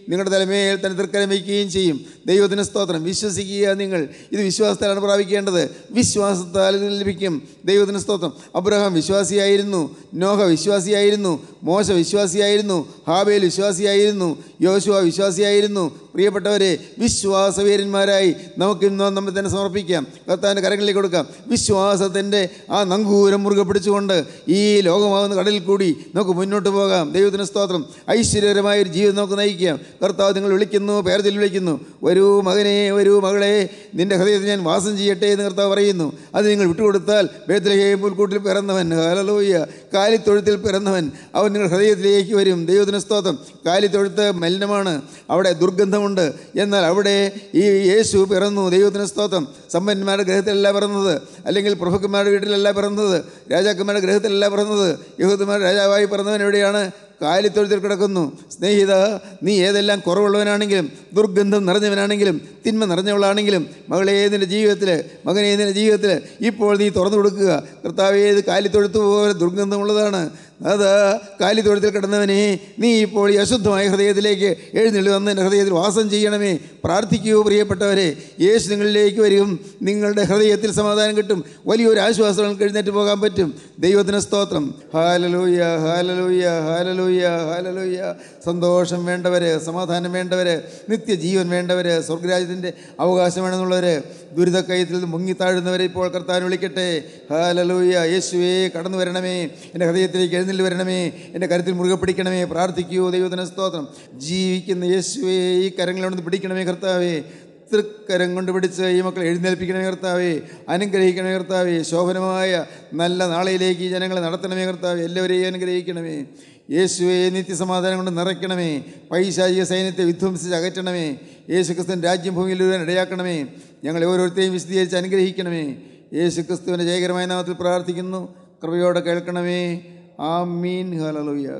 നിങ്ങളുടെ തലമേൽ തന്നെ തൃക്കരം വയ്ക്കുകയും ചെയ്യും ദൈവത്തിന് സ്തോത്രം വിശ്വസിക്കുക നിങ്ങൾ ഇത് വിശ്വാസത്താലാണ് പ്രാപിക്കേണ്ടത് വിശ്വാസത്താൽ ഇത് ലഭിക്കും ദൈവത്തിന് സ്തോത്രം അബ്രഹാം വിശ്വാസിയായിരുന്നു നോഹ വിശ്വാസിയായിരുന്നു മോശ വിശ്വാസിയായിരുന്നു ഹാബേൽ വിശ്വാസിയായിരുന്നു യോശുവ വിശ്വാസിയായിരുന്നു പ്രിയപ്പെട്ടവരെ വിശ്വാസവീരന്മാരായി നമുക്ക് ഇന്ന് നമ്മെ തന്നെ സമർപ്പിക്കാം കർത്താവിൻ്റെ കരങ്ങളിലേക്ക് കൊടുക്കാം വിശ്വാസത്തിൻ്റെ ആ നങ്കൂരം മുറുകെ പിടിച്ചുകൊണ്ട് ഈ ലോകമാകുന്ന കടലിൽ കൂടി നമുക്ക് മുന്നോട്ട് പോകാം ദൈവത്തിന് സ്തോത്രം ഐശ്വര്യകരമായ ഒരു ജീവിതം നമുക്ക് നയിക്കാം കർത്താവ് നിങ്ങൾ വിളിക്കുന്നു പേർച്ചിൽ വിളിക്കുന്നു വരൂ മകനെ വരൂ മകളെ നിൻ്റെ ഹൃദയത്തിൽ ഞാൻ വാസം ചെയ്യട്ടെ എന്ന് കർത്താവ് പറയുന്നു അത് നിങ്ങൾ വിട്ടുകൊടുത്താൽ ബേത്ലഹേ പുൽക്കൂട്ടിൽ പിറന്നവൻ ഹലലോയ്യ കാലിത്തൊഴുത്തിൽ പിറന്നവൻ അവൻ നിങ്ങൾ ഹൃദയത്തിലേക്ക് വരും ദൈവത്തിന് സ്തോത്രം കാലിത്തൊഴുത്ത് മലിനമാണ് അവിടെ ദുർഗന്ധമുണ്ട് എന്നാൽ അവിടെ ഈ യേശു പിറന്നു ദൈവത്തിന് സ്തോത്രം സമ്പന്നന്മാരുടെ ഗ്രഹത്തിലല്ല പിറന്നത് അല്ലെങ്കിൽ പ്രഭുക്കന്മാരുടെ വീട്ടിലല്ല പിറന്നത് രാജാക്കന്മാരുടെ ഗ്രഹത്തിലല്ല പിറന്നത് യഹൂദന്മാരുടെ രാജാവായി പിറന്നവൻ എവിടെയാണ് കാലിത്തൊഴുത്തിൽ കിടക്കുന്നു സ്നേഹിത നീ ഏതെല്ലാം കുറവുള്ളവനാണെങ്കിലും ദുർഗന്ധം നിറഞ്ഞവനാണെങ്കിലും തിന്മ നിറഞ്ഞവളാണെങ്കിലും മകളെ നിൻ്റെ ജീവിതത്തിൽ മകനെ നിൻ്റെ ജീവിതത്തിൽ ഇപ്പോൾ നീ തുറന്നു കൊടുക്കുക കർത്താവ് ഏത് കാലിത്തൊഴുത്ത് പോലെ ദുർഗന്ധമുള്ളതാണ് അത് കാലിത്തൊഴുത്തിൽ കിടന്നവനെ നീ ഇപ്പോൾ ഈ അശുദ്ധമായ ഹൃദയത്തിലേക്ക് എഴുന്നള്ളി വന്ന് എൻ്റെ ഹൃദയത്തിൽ വാസം ചെയ്യണമേ പ്രാർത്ഥിക്കൂ പ്രിയപ്പെട്ടവരെ യേശു നിങ്ങളിലേക്ക് വരും നിങ്ങളുടെ ഹൃദയത്തിൽ സമാധാനം കിട്ടും വലിയൊരു ആശ്വാസം നിങ്ങൾക്ക് എഴുന്നേറ്റ് പോകാൻ പറ്റും ദൈവത്തിന് സ്തോത്രം ഹാലലൂയ ഹാലലൂയ ഹാലലൂയ ഹാലലൂയ സന്തോഷം വേണ്ടവർ സമാധാനം വേണ്ടവർ നിത്യജീവൻ വേണ്ടവർ സ്വർഗരാജ്യത്തിൻ്റെ അവകാശം വേണമെന്നുള്ളവർ ദുരിതക്കയത്തിൽ നിന്ന് മുങ്ങിത്താഴുന്നവരെ ഇപ്പോൾ കർത്താൻ വിളിക്കട്ടെ ഹാലലൂയ യേശുവേ കടന്നു വരണമേ എൻ്റെ ഹൃദയത്തിലേക്ക് എഴുന്നള്ളി വരണമേ എൻ്റെ കരുത്തിൽ മുറുകെ പിടിക്കണമേ പ്രാർത്ഥിക്കൂ ദൈവത്തിന് സ്തോത്രം ജീവിക്കുന്ന യേശുവേ ഈ കരങ്ങളോട് പിടിക്കണമേ കർത്താവേ തൃക്കരം കൊണ്ട് പിടിച്ച് ഈ മക്കളെ എഴുന്നേൽപ്പിക്കണമേ കർത്താവേ അനുഗ്രഹിക്കണമേ കർത്താവേ ശോഭനമായ നല്ല നാളെയിലേക്ക് ഈ ജനങ്ങളെ നടത്തണമേ കർത്താവേ എല്ലാവരെയും അനുഗ്രഹിക്കണമേ യേശുവെ നിത്യസമാധാനം കൊണ്ട് നിറയ്ക്കണമേ പൈശാചിക സൈന്യത്തെ വിധ്വംസിച്ച് അകറ്റണമേ യേശു ക്രിസ്തുവിൻ രാജ്യം ഭൂമിയിൽ മുഴുവൻ ഇടയാക്കണമേ ഞങ്ങളെ ഓരോരുത്തരെയും വിശദീകരിച്ച് അനുഗ്രഹിക്കണമേ യേശു ക്രിസ്തുവിൻ്റെ ജയകരമായ നാമത്തിൽ പ്രാർത്ഥിക്കുന്നു കൃപയോടെ കേൾക്കണമേ ആ മീൻ ഹലലുയ്യ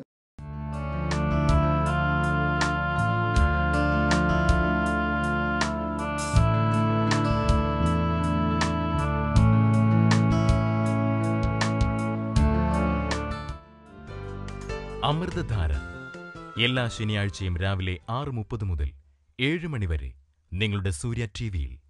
അമൃതധാര എല്ലാ ശനിയാഴ്ചയും രാവിലെ ആറ് മുപ്പത് മുതൽ ഏഴ് മണി വരെ നിങ്ങളുടെ സൂര്യ ടി വിയിൽ